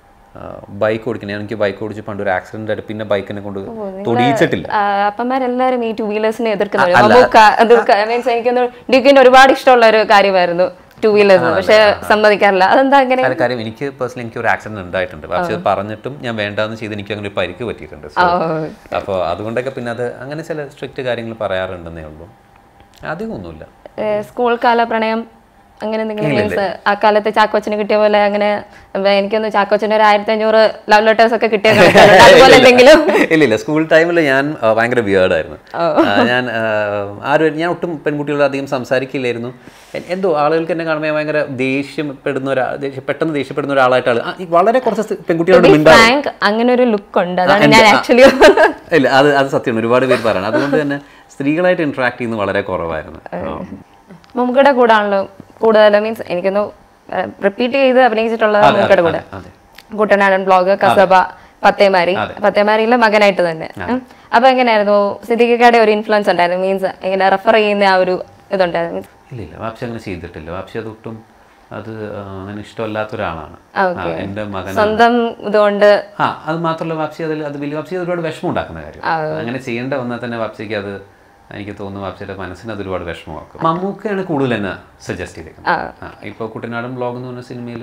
ബൈക്ക് ഓടിക്കുന്നത് എനിക്ക് ബൈക്ക് ഓടിച്ച് പണ്ട് ഒരു ആക്സിഡന്റ് ആയിട്ട് പിന്നെ ബൈക്കിനെ കൊണ്ട് തൊടിയിച്ചിട്ടില്ല ആ, അപ്പന്മാരെല്ലാരും ഈ ടൂ വീലേഴ്സിനെ എതിർക്കുന്നവര് മീൻസ് എനിക്കൊന്ന് ഡ്യൂക്കിന്റെ ഒരുപാട് ഇഷ്ടമുള്ള ഒരു കാര്യമായിരുന്നു ടൂ വീലേഴ്സ് പക്ഷെ സമ്മതിക്കാറില്ല അതെന്താ അങ്ങനെ കാര്യം കാര്യം എനിക്ക് പേഴ്സണലി എനിക്ക് ഒരു ആക്സിഡന്റ് ഉണ്ടായിട്ടുണ്ട് പക്ഷേ അത് പറഞ്ഞിട്ടും ഞാൻ വേണ്ടാന്ന് ചെയ്ത് എനിക്ക് അങ്ങനെ ഒരു പരിക്ക് പറ്റിയിട്ടുണ്ട് അപ്പോൾ അതുകൊണ്ടൊക്കെ പിന്നെ അത് അങ്ങനെ ചില സ്ട്രിക്റ്റ് കാര്യങ്ങൾ പറയാറുണ്ടെന്നേ ഉള്ളൂ അധികമൊന്നുമില്ല സ്കൂൾ കാല പ്രണയം അങ്ങനെ എന്തെങ്കിലും മീൻസ് ആ കാലത്ത് ചാക്കോച്ചന് കിട്ടിയ പോലെ അങ്ങനെ വേ- എനിക്കൊന്ന് ചാക്കോച്ചന് ഒരു ആയിരത്തി അഞ്ഞൂറ് ലവ് ലെറ്റേഴ്സ് ഒക്കെ കിട്ടിയ കണക്കാണ്. അതുപോലെ എന്തെങ്കിലും ഇല്ല ഇല്ല സ്കൂൾ ടൈമിൽ ഞാൻ ആ, ഭയങ്കര വിയേർഡായിരുന്നു ഞാൻ ആ, ആരും ഞാൻ ഒട്ടും പെൺകുട്ടികളോട് അധികം സംസാരിക്കില്ലായിരുന്നു എ- എന്തോ ആളുകൾക്ക് എന്നെ കാണുമ്പോൾ ഞാൻ ഭയങ്കര ദേഷ്യപ്പെടുന്ന ഒരാ ദേഷ്യ- പെട്ടെന്ന് ദേഷ്യപ്പെടുന്ന ഒരാളായിട്ട് ആള് ആ, ഈ വളരെ കുറച്ച് സ് പെൺകുട്ടികളോട് മിണ്ടാ ഫ്രാങ്ക് അങ്ങനെ ഒരു ലുക്ക് ഉണ്ട് അതാണ് എന്റെ- ഞാൻ ആ. ആക്ച്വലി ഇല്ല അത് അത് സത്യമാണ് ഒരുപാട് പേര് പറയണം അതുകൊണ്ട് തന്നെ സ്ത്രീകളായിട്ട് ഇന്ററാക്ട് ചെയ്യുന്നത് വളരെ കുറവായിരുന്നു ആ. മമ്മൂക്കയുടെ കൂടെ ആണല്ലോ കൂടുതൽ മീൻസ് എനിക്കൊന്ന് റിപ്പീറ്റ് ചെയ്ത് അഭിനയിച്ചിട്ടുള്ളത് മമ്മൂക്കയുടെ കൂടെ അതെ കുട്ടനാടൻ ബ്ലോഗ് കസബ പത്തേമാരി പത്തേമാരിയിലെ മകനായിട്ട് തന്നെ ഉം. അപ്പൊ എങ്ങനെയായിരുന്നു സിദ്ദിഖിക്കയുടെ ഒരു ഇൻഫ്ലുവൻസ് ഉണ്ടായിരുന്നു മീൻസ് ഇങ്ങനെ റെഫർ ചെയ്യുന്ന ആ ഒരു ഇതുണ്ടായിരുന്നു Means ഇല്ല ഇല്ല വാപ്സി അങ്ങനെ ചെയ്തിട്ടില്ല വാപ്സി അതൊട്ടും അത് ആ, അങ്ങനെ ഇഷ്ടമല്ലാത്ത ഒരാളാണ് ആ, ആ, okay. എൻ്റെ മകൻ സ്വന്തം ഇതുകൊണ്ട് ആ അത് മാത്രമല്ല വാപ്സി അതിൽ അത് വലിയ വാപ്സി അത് ഒരുപാട് വിഷമം ഉണ്ടാക്കുന്ന കാര്യം അങ്ങനെ ചെയ്യേണ്ട വന്നാൽ തന്നെ വാപ്സിക്ക് അത് എനിക്ക് തോന്നുന്നു വാപ്സിയുടെ മനസ്സിന് അത് ഒരുപാട് വിഷമമാക്കും മമ്മൂക്കയാണ് കൂടുതൽ എന്നെ സജസ്റ്റ് ചെയ്തേക്കുന്നത് ആ ഇപ്പോൾ കുട്ടനാടൻ ബ്ലോഗ് എന്ന് പറഞ്ഞ സിനിമയിൽ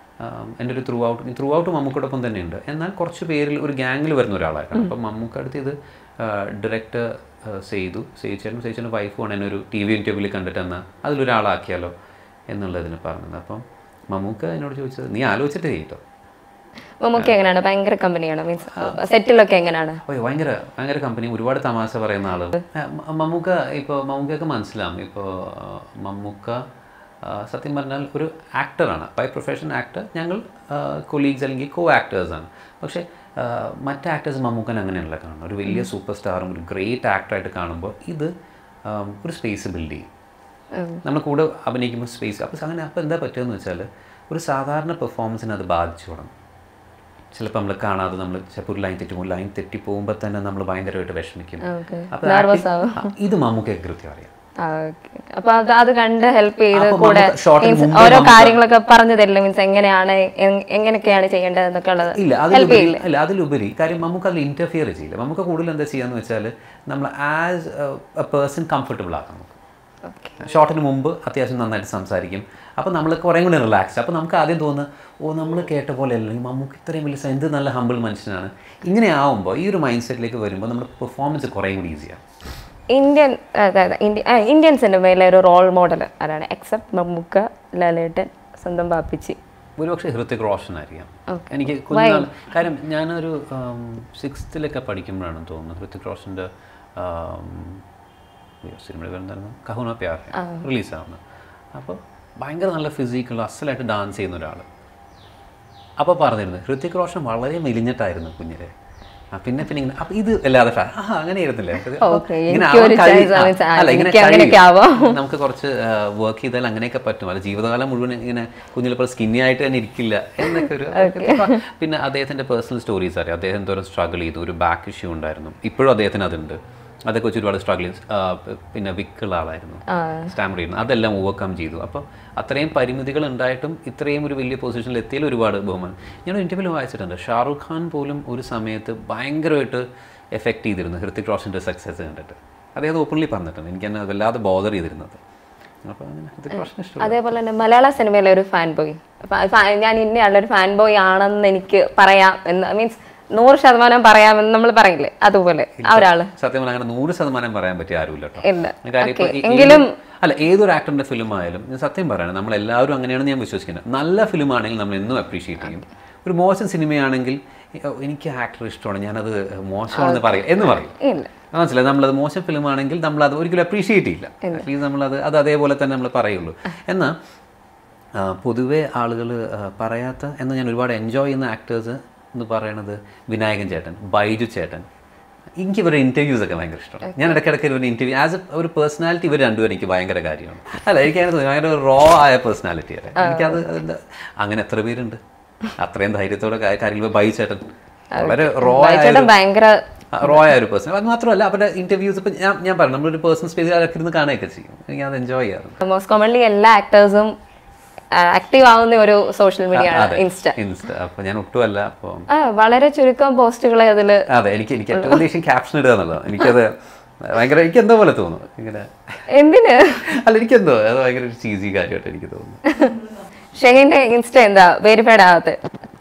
എൻ്റെ ഒരു ത്രൂ ഔട്ട് ത്രൂ ഔട്ട് മമ്മൂക്കോടൊപ്പം തന്നെയുണ്ട് എന്നാൽ കുറച്ച് പേരിൽ ഒരു ഗ്യാങ്ങിൽ വരുന്ന ഒരാളായിട്ടാണ് അപ്പം മമ്മൂക്ക അടുത്ത് ഇത് ഡയറക്റ്റ് ചെയ്തു സേച്ചേട്ടനും സേച്ചേൻ്റെ വൈഫുമാണ് എന്നെ ഒരു ടി വി ഇൻ്റർവ്യൂവിൽ കണ്ടിട്ട് എന്നാൽ അതിലൊരാളാക്കിയാലോ എന്നുള്ളതിന് പറഞ്ഞത് അപ്പം മമ്മൂക്ക എന്നോട് ചോദിച്ചത് നീ ആലോചിച്ചിട്ട് ചെയ്യട്ടോ മമ്മൂക്ക് എങ്ങനെയാണ് ഭയങ്കര കമ്പനിയാണ് മീൻസ് സെറ്റിലൊക്കെ എങ്ങനെയാണ് ഓ ഭയങ്കര ഭയങ്കര കമ്പനി ഒരുപാട് തമാശ പറയുന്ന ആള് ആ, മ- മമ്മൂക്ക ഇപ്പോൾ മമ്മൂക്കൊക്കെ മനസ്സിലാവും ഇപ്പോൾ മമ്മൂക്ക ആ, സത്യം പറഞ്ഞാൽ ഒരു ആക്ടറാണ് ബൈ പ്രൊഫഷൻ ആക്ടർ ഞങ്ങൾ കൊലീഗ്സ് അല്ലെങ്കിൽ കോ ആക്ടേഴ്സാണ് പക്ഷേ ആ, മറ്റ് ആക്ടേഴ്സ് മമ്മൂക്കൻ അങ്ങനെയല്ല കാണുന്നത് ഒരു വലിയ സൂപ്പർ സ്റ്റാറും ഒരു ഗ്രേറ്റ് ആക്ടറായിട്ട് കാണുമ്പോൾ ഇത് ആ, ഒരു സ്പേസ് ബിൽഡ് ചെയ്യും നമ്മൾ കൂടെ അഭിനയിക്കുമ്പോൾ സ്പേസ് അപ്പോൾ അങ്ങനെ അപ്പോൾ എന്താ പറ്റുകയെന്ന് വെച്ചാൽ ഒരു സാധാരണ പെർഫോമൻസിനെ അത് ബാധിച്ചു തുടങ്ങും ചിലപ്പോൾ നമ്മൾ കാണാതെ നമ്മൾ ചിലപ്പോൾ ഒരു ലൈൻ തെറ്റുമ്പോൾ ലൈൻ തെറ്റി പോകുമ്പോൾ തന്നെ നമ്മൾ ഭയങ്കരമായിട്ട് വിഷമിക്കും ഓക്കെ അപ്പോൾ Nervous acting- ആ, ഇത് മമ്മൂക്കൊക്കെ കൃത്യം അറിയാം അപ്പൊ അത് അത് കണ്ട് ഹെൽപ്പ് ചെയ്ത് അപ്പൊ കൂടെ നമുക്ക് shot ന് means മുമ്പേ ഓരോ നമുക്ക് കാര്യങ്ങളൊക്കെ പറഞ്ഞു തരില്ല മീൻസ് എങ്ങനെയാണ് എങ്- എങ്ങനെയൊക്കെയാണ് ചെയ്യേണ്ടത് എന്നൊക്കെ ഉള്ളത് ഇല്ല ഹെൽപ്പ് അതിലുപരി ചെയ്യില്ലേ അല്ല അതിലുപരി കാര്യം നമുക്ക് അതിൽ ഇന്റർഫിയർ ചെയ്യില്ല നമുക്ക് കൂടുതൽ എന്താ ചെയ്യാന്ന് വെച്ചാൽ നമ്മൾ ആസ് എ പേഴ്സൺ കംഫർട്ടബിൾ ആക്കാം നമുക്ക് ഓക്കെ ഷോട്ടിന് മുമ്പ് അത്യാവശ്യം നന്നായിട്ട് സംസാരിക്കും അപ്പോൾ നമ്മൾ കുറേ കൂടി റിലാക്സ് അപ്പോൾ നമുക്ക് ആദ്യം തോന്നുന്നു ഓ നമ്മൾ കേട്ട പോലെ അല്ല ഈ മമ്മൂക്ക് ഇത്രയും വലിയ സ- എന്ത് നല്ല ഹമ്പിൾ മനുഷ്യനാണ് ഇങ്ങനെ ആവുമ്പോൾ ഈ ഒരു മൈൻഡ് സെറ്റിലേക്ക് വരുമ്പോൾ നമ്മുടെ പെർഫോമൻസ് കുറേ കൂടി ഈസിയാണ് ഇന്ത്യൻ അതായത് ഇന്ത്യ ആ, ഇന്ത്യൻ സിനിമയിലെ ഒരു റോൾ മോഡൽ ആരാണ് എക്സെപ്റ്റ് മമ്മൂക്ക ലാലേട്ടൻ സ്വന്തം പാപ്പിച്ചി ഒരുപക്ഷെ ഹൃത്തിക് റോഷൻ ആയിരിക്കാം Okay. എനിക്ക് കുഞ്ഞുനാൾ കാര്യം ഞാനൊരു സിക്സ്ത്തിലൊക്കെ പഠിക്കുമ്പോഴാണ് തോന്നുന്നു ഹൃത്തിക് റോഷൻ്റെ സിനിമയുടെ പേരെന്തായിരുന്നു കഹുന പ്യാർ റിലീസാവുന്നത് അപ്പോൾ ഭയങ്കര നല്ല ഫിസിക്കുള്ള അസലായിട്ട് ഡാൻസ് ചെയ്യുന്ന ഒരാൾ അപ്പോൾ പറഞ്ഞിരുന്നു ഹൃത്തിക് റോഷൻ വളരെ മെലിഞ്ഞിട്ടായിരുന്നു കുഞ്ഞിലെ ആ, പിന്നെ പിന്നെ ഇങ്ങനെ അപ്പം ഇത് അല്ലാതെ ഫാ ആ അങ്ങനെ ആയിരുന്നില്ലേ അപ്പൊ Okay, ഇങ്ങനെ എനിക്കൊരു ആവാൻ കഴിയും. chance ആണ്. ആ, അല്ല, ഇങ്ങനെ എനിക്ക് അങ്ങനെയൊക്കെ കഴിയും. ആവാം. നമുക്ക് കുറച്ച് വർക്ക് ചെയ്താൽ അങ്ങനെയൊക്കെ പറ്റും അല്ല ജീവിതകാലം മുഴുവൻ ഇങ്ങനെ കുഞ്ഞിലിപ്പോൾ സ്കിന്നി ആയിട്ട് തന്നെ ഇരിക്കില്ല എന്നൊക്കെ ഒരു പിന്നെ അദ്ദേഹത്തിൻ്റെ പേഴ്സണൽ സ്റ്റോറീസ് അറിയാം അദ്ദേഹം എന്തോരം സ്ട്രഗിൾ ചെയ്തു ഒരു ബാക്ക് ഇഷ്യൂ ഉണ്ടായിരുന്നു ഇപ്പോഴും അദ്ദേഹത്തിന് അതുണ്ട് അതൊക്കെ വെച്ച് ഒരുപാട് സ്ട്രഗിൾ പിന്നെ വിക്കുള്ള ആളായിരുന്നു സ്റ്റാമർ ചെയ്യുന്നു അതെല്ലാം ഓവർകം ചെയ്തു അപ്പോൾ അത്രയും പരിമിതികൾ ഉണ്ടായിട്ടും ഇത്രയും ഒരു വലിയ പൊസിഷനിൽ എത്തിയാൽ ഒരുപാട് ബഹുമാനം ഞാൻ ഇൻ്റർവ്യൂവിൽ വായിച്ചിട്ടുണ്ട് ഷാറുഖ് ഖാൻ പോലും ഒരു സമയത്ത് ഭയങ്കരമായിട്ട് എഫക്റ്റ് ചെയ്തിരുന്നു ഹൃത്തിക് റോഷൻ്റെ സക്സസ് കണ്ടിട്ട് അദ്ദേഹം ഓപ്പൺലി പറഞ്ഞിട്ടുണ്ട് എനിക്ക് എന്നെ വല്ലാതെ ബോദർ ചെയ്തിരുന്നത് അപ്പോൾ അങ്ങനെ ഹൃത്തിക് റോഷൻ ഇഷ്ടം അതേപോലെ തന്നെ മലയാള സിനിമയിലെ ഒരു ഫാൻ ബോയ് ഞാൻ ഇന്നയാളുടെ ഒരു ഫാൻ ബോയ് ആണെന്ന് എനിക്ക് പറയാം എന്ന് മീൻസ് നൂറ് ശതമാനം പറയാമെന്ന് നമ്മൾ പറയില്ലേ അതുപോലെ ആ ഒരാള് സത്യം പറഞ്ഞാൽ അങ്ങനെ നൂറ് ശതമാനം പറയാൻ പറ്റിയ ആരുമില്ല കേട്ടോ ഇല്ല കാര്യം ഇപ്പൊ Okay. ഈ- എങ്കിലും അല്ല ഏതൊരു ആക്ടറിന്റെ ഫിലിം ആയാലും ഞാൻ സത്യം പറയണം നമ്മൾ എല്ലാവരും അങ്ങനെയാണ് ഞാൻ വിശ്വസിക്കുന്നത് നല്ല ഫിലിം ആണെങ്കിൽ നമ്മൾ എന്നും അപ്രീഷിയേറ്റ് ചെയ്യും ഒരു മോശം സിനിമയാണെങ്കിൽ "ഓ, എനിക്ക് ആക്ടർ ഇഷ്ടമാണ് ഞാനത് മോശമാണെന്ന് പറയും എന്ന് പറയും ഇല്ല മനസ്സിലായി നമ്മളത് മോശം ഫിലിം ആണെങ്കിൽ നമ്മൾ അത് ഒരിക്കലും അപ്രീഷിയേറ്റ് ചെയ്യില്ല അറ്റ്ലീസ്റ്റ് നമ്മളത് അത് അതേപോലെ തന്നെ നമ്മൾ പറയുള്ളൂ എന്നാൽ ആ, പൊതുവെ ആളുകൾ പറയാത്ത എന്നാൽ ഞാൻ ഒരുപാട് എൻജോയ് ചെയ്യുന്ന ആക്ടേഴ്സ് എന്ന് പറയണത് വിനായകൻ ചേട്ടൻ ബൈജു ചേട്ടൻ എനിക്ക് ഇവരുടെ ഇൻ്റർവ്യൂസ് ഒക്കെ ഭയങ്കര ഇഷ്ടമാണ് ഞാൻ ഇടയ്ക്കിടയ്ക്ക് ഇവരുടെ ഇൻ്റർവ്യൂ ആസ് എ ഒരു പേഴ്സണാലിറ്റി ഇവർ രണ്ടുപേരും എനിക്ക് ഭയങ്കര കാര്യമാണ് അല്ല എനിക്ക് അങ്ങനെ തോന്നി ഭയങ്കര റോ ആയ പേഴ്സണാലിറ്റി അല്ലേ എനിക്കത് അതിൻ്റെ അങ്ങനെ എത്ര പേരുണ്ട് അത്രയും ധൈര്യത്തോടെ കാ- കാര്യങ്ങൾ ബൈജു ചേട്ടൻ വളരെ റോ ആയ ചേട്ടൻ ഭയങ്കര റോ ആയ ഒരു പേഴ്സൺ അത് മാത്രമല്ല അവരുടെ ഇന്റർവ്യൂസ് ഇപ്പം ഞാൻ ഞാൻ പറഞ്ഞു നമ്മളൊരു പേഴ്സണൽ സ്പേസിൽ അതൊക്കെ ഇരുന്ന് കാണുകയൊക്കെ ചെയ്യും എനിക്ക് അത് എൻജോയ് ചെയ്യാറുണ്ട് മോസ്റ്റ് കോമൺലി എല്ലാ ആക്ടേഴ്സും ആക്റ്റീവ് ആവുന്ന ഒരു സോഷ്യൽ മീഡിയ ആണ് അതെ ഇൻസ്റ്റ ഇൻസ്റ്റ അപ്പോൾ ഞാൻ ഒട്ടുമല്ല അപ്പോൾ ആ വളരെ ചുരുക്കം പോസ്റ്റുകളെ അതിൽ അതെ എനിക്ക് എനിക്ക് ഏറ്റവും വലിയ ഇഷ്ടം ക്യാപ്ഷൻ ഇടുക എന്നുള്ളതാണ് എനിക്കത് ഭയങ്കര എനിക്ക് എന്തോ പോലെ തോന്നും ഇങ്ങനെ എന്തിന് അല്ല എനിക്കെന്തോ അത് ഭയങ്കര ഒരു ചീസി കാര്യമായിട്ട് എനിക്ക് തോന്നുന്നു ഷെഹിന്റെ ഇൻസ്റ്റ എന്താ വെരിഫൈഡ് ആവാത്ത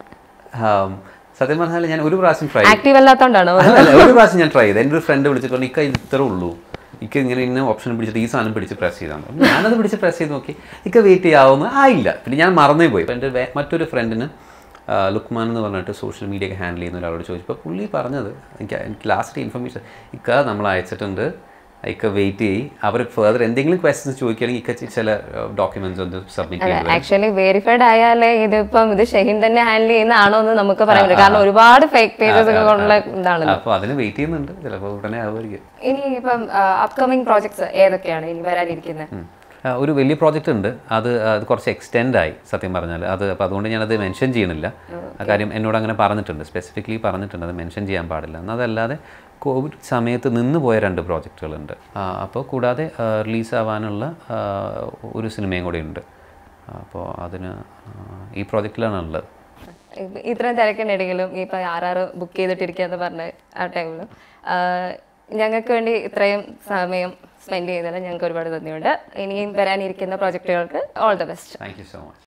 ആം, സത്യം പറഞ്ഞാൽ ഞാൻ ഒരു പ്രാവശ്യം ട്രൈ ആക്റ്റീവ് അല്ലാത്തോണ്ടാണോ അല്ല ഒരു പ്രാവശ്യം ഞാൻ ട്രൈ ചെയ്ത് എൻ്റെ ഒരു ഫ്രണ്ട് വിളിച്ചിട്ട് പറഞ്ഞു ഇക്ക ഇത് ഇത്രേ ഉള്ളൂ ഇക്ക ഇങ്ങനെ ഇന്ന ഓപ്ഷൻ പിടിച്ചിട്ട് ഈ സാധനം പിടിച്ച് പ്രസ് ചെയ്താണ് അപ്പോൾ ഞാനത് പിടിച്ച് പ്രസ് ചെയ്ത് നോക്കി ഇക്ക വെയിറ്റ് ചെയ്യാവുന്ന ആയില്ല പിന്നെ ഞാൻ മറന്നേ പോയി അപ്പോൾ എൻ്റെ വേ- മറ്റൊരു ഫ്രണ്ടിന് ലുക്മാൻ എന്ന് പറഞ്ഞിട്ട് സോഷ്യൽ മീഡിയ ഒക്കെ ഹാൻഡിൽ ചെയ്യുന്ന ഒരാളോട് ചോദിച്ചപ്പോൾ പുള്ളി പറഞ്ഞത് എനിക്ക് എനിക്ക് ലാസ്റ്റ് ഇൻഫർമേഷൻ ഇക്ക നമ്മൾ അയച്ചിട്ടുണ്ട് ഇക്ക വെയിറ്റ് ചെയ്യും അവർ ഫെർദർ എന്തെങ്കിലും ക്വസ്റ്റ്യൻസ് ചോദിക്കുകയാണെങ്കിൽ ഇക്ക ചി- ചില ഡോക്യുമെന്റ്സ് ഒന്ന് സബ്മിറ്റ് ചെയ്യും ആക്ച്വലി വെരിഫൈഡ് ആയാലേ ഇതിപ്പം ഇത് ഷെഹിൻ തന്നെ ഹാൻഡിൽ ചെയ്യുന്നതാണോ എന്ന് നമുക്ക് പറയാൻ പറ്റും കാരണം ഒരുപാട് ഫേക്ക് പേജസ് ഒക്കെ ഉള്ള ഇതാണ് അപ്പോൾ അതിന് വെയിറ്റ് ചെയ്യുന്നുണ്ട് ചിലപ്പോൾ ഉടനെ ആവുമായിരിക്കും ഇനി ഇപ്പം അപ്കമിങ് പ്രോജക്ട്സ് ഏതൊക്കെയാണ് ഇനി വരാനിരിക്കുന്നത് ആ, ഒരു വലിയ പ്രോജക്റ്റ് ഉണ്ട് അത് അത് കുറച്ച് എക്സ്റ്റെൻഡ് ആയി സത്യം പറഞ്ഞാൽ അത് അപ്പോൾ അതുകൊണ്ട് ഞാനത് മെൻഷൻ ചെയ്യണില്ല ആ കാര്യം എന്നോട് അങ്ങനെ പറഞ്ഞിട്ടുണ്ട് സ്പെസിഫിക്കലി പറഞ്ഞിട്ടുണ്ട് അത് മെൻഷൻ ചെയ്യാൻ പാടില്ല എന്നതല്ലാതെ കോവിഡ് സമയത്ത് നിന്ന് പോയ രണ്ട് പ്രോജക്റ്റുകളുണ്ട് അപ്പോൾ കൂടാതെ റിലീസ് ആവാനുള്ള ആ, ഒരു സിനിമയും കൂടി ഉണ്ട് അപ്പോൾ അതിന് ആ, ഈ പ്രോജക്റ്റിലാണ് ഉള്ളത് ഇപ്പ- ഇത്രയും തിരക്കിനിടയിലും ഈ ഇപ്പം ആറാറ് ബുക്ക് ചെയ്തിട്ടിരിക്കുക എന്ന് പറഞ്ഞ ആ ടൈമിലും ഞങ്ങൾക്ക് വേണ്ടി ഇത്രയും സമയം സ്പെൻഡ് ചെയ്തതിൽ ഞങ്ങൾക്ക് ഒരുപാട് നന്ദിയുണ്ട് ഇനിയും വരാനിരിക്കുന്ന പ്രോജക്റ്റുകൾക്ക് all the best thank you so much